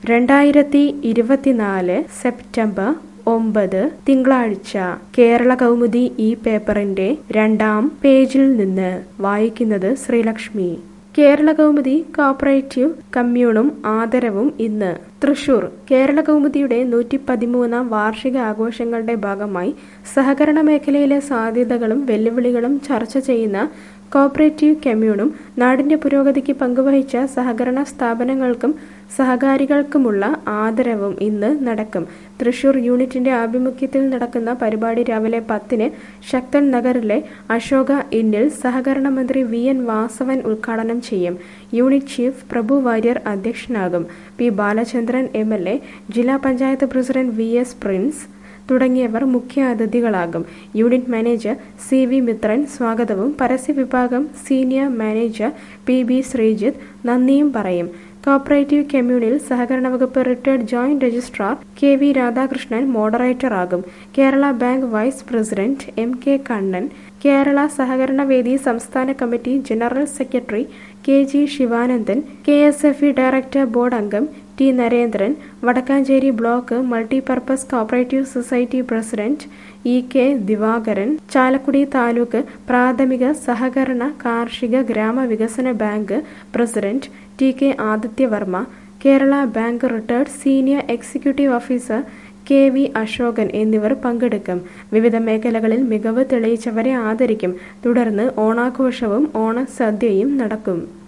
രണ്ടായിരത്തി ഇരുപത്തിനാല് സെപ്റ്റംബർ ഒമ്പത് തിങ്കളാഴ്ച കേരള കൗമുദി ഈ പേപ്പറിന്റെ രണ്ടാം പേജിൽ നിന്ന് വായിക്കുന്നത് ശ്രീലക്ഷ്മി കേരള കൗമുദി കോപ്പറേറ്റീവ് കമ്മ്യൂണും ആദരവും ഇന്ന് തൃശൂർ കേരള കൗമുദിയുടെ നൂറ്റി പതിമൂന്നാം വാർഷിക ആഘോഷങ്ങളുടെ ഭാഗമായി സഹകരണ മേഖലയിലെ സാധ്യതകളും വെല്ലുവിളികളും ചർച്ച ചെയ്യുന്ന കോപ്പറേറ്റീവ് കമ്മ്യൂണും നാടിന്റെ പുരോഗതിക്ക് പങ്കുവഹിച്ച സഹകരണ സ്ഥാപനങ്ങൾക്കും സഹകാരികൾക്കുമുള്ള ആദരവും ഇന്ന് നടക്കും തൃശൂർ യൂണിറ്റിന്റെ ആഭിമുഖ്യത്തിൽ നടക്കുന്ന പരിപാടി രാവിലെ പത്തിന് ശക്തൻ നഗറിലെ അശോക ഇന്നിൽ സഹകരണ മന്ത്രി വി എൻ വാസവൻ ഉദ്ഘാടനം ചെയ്യും യൂണിറ്റ് ചീഫ് പ്രഭു വാര്യർ അധ്യക്ഷനാകും P Balachandran M L A ജില്ലാ panchayat president V S Prince തുടങ്ങിയവർ മുഖ്യ അതിഥികളാകും unit manager C V Mithran സ്വാഗതവും പരസ്യ വിഭാഗം senior manager P B Sreejith നന്ദിയും പറയും കോപ്പറേറ്റീവ് കമ്മ്യൂണിൽ സഹകരണ വകുപ്പ് retired joint registrar K V Radhakrishnan moderator ആകും Kerala bank vice president M K Kannan Kerala സഹകരണ വേദി സംസ്ഥാന committee general secretary K G Sivanandan K S F E director board അംഗം T Narendran Wadakkanchery block multipurpose cooperative society president E K Divakaran Chalakudy taluk പ്രാഥമിക സഹകരണ കാർഷിക ഗ്രാമവികസന bank president T K Adithyavarma Kerala bank retired senior executive officer K V Asokan എന്നിവർ പങ്കെടുക്കും വിവിധ മേഖലകളിൽ മികവ് തെളിയിച്ചവരെ ആദരിക്കും തുടർന്ന് ഓണാഘോഷവും ഓണസദ്യയും നടക്കും